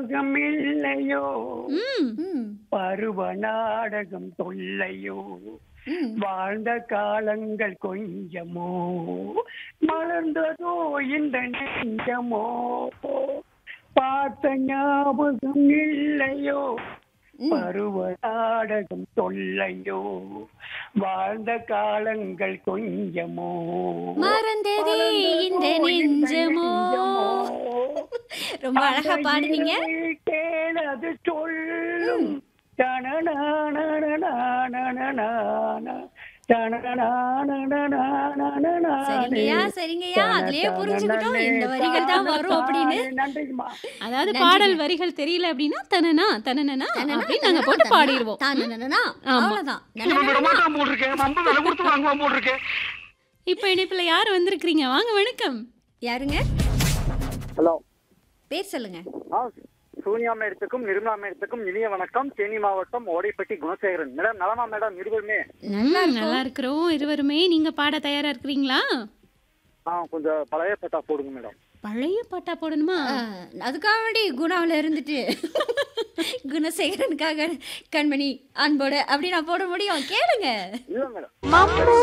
ஞாபகம் இல்லையோ ம் ம், பருவ நாடகம் தொல்லையோ ம். வாழ்ந்த காலங்கள் கொஞ்சமோ மலர்ந்ததோ இந்த நெஞ்சமோ பார்த்த ஞாபகம் இல்லையோ பருவ நாடகம் தொல்லையோ வாழ்ந்த காலங்கள் கொஞ்சமோ மறந்ததே இந்த நெஞ்சமோ ரொம்ப அழகா பாடுனீங்க கேளது சொல்லும் தனநானனநானனநான, தனநானனநானனநானே. சரிங்கய்யா சரிங்கய்யா அதுலயே புரிஞ்சுக்கிட்டோம் இந்த வரிகள் தான் வரும் அப்படின்னு நன்றிங்கம்மா அதாவது நன்றிங்க. பாடல் வரிகள் தெரியல அப்படின்னா தனனா தனனா தனனா, அப்படின்னு நாங்க தனனா, போட்டு தனனா, பாடிடுவோம் தனனனனா, ஆமா. அவ்வளவுதான் இவன் விட மாட்டான் போல் இருக்கேன் ரொம்ப விலை கொடுத்து வாங்குவான் போல் இருக்கேன் இப்போ இணைப்புல யார் வந்திருக்கிறீங்க வாங்க வணக்கம் யாருங்க ஹலோ பேர் சொல்லுங்க ஆ சூனியா மேடத்துக்கும் நிர்மலா மேடத்துக்கும் இனிய வணக்கம் தேனி மாவட்டம் ஓடைப்பட்டி குணசேகரன் மேடம் நலமா மேடம் இருவருமே நல்லா ம், இருக்கும். நல்லா இருக்கிறோம் இருவருமே நீங்க பாட தயாரா இருக்கிறீங்களா ஆ கொஞ்சம் பழைய பட்டா போடுங்க மேடம் பழைய பாட்டா போடணுமா ஆ, அதுக்காக வேண்டி குணாவில் இருந்துட்டு குணசேகரனுக்காக கண்மணி அன்போடு அப்படி நான் போட முடியும் கேளுங்க இல்ல மேடம் மம்மு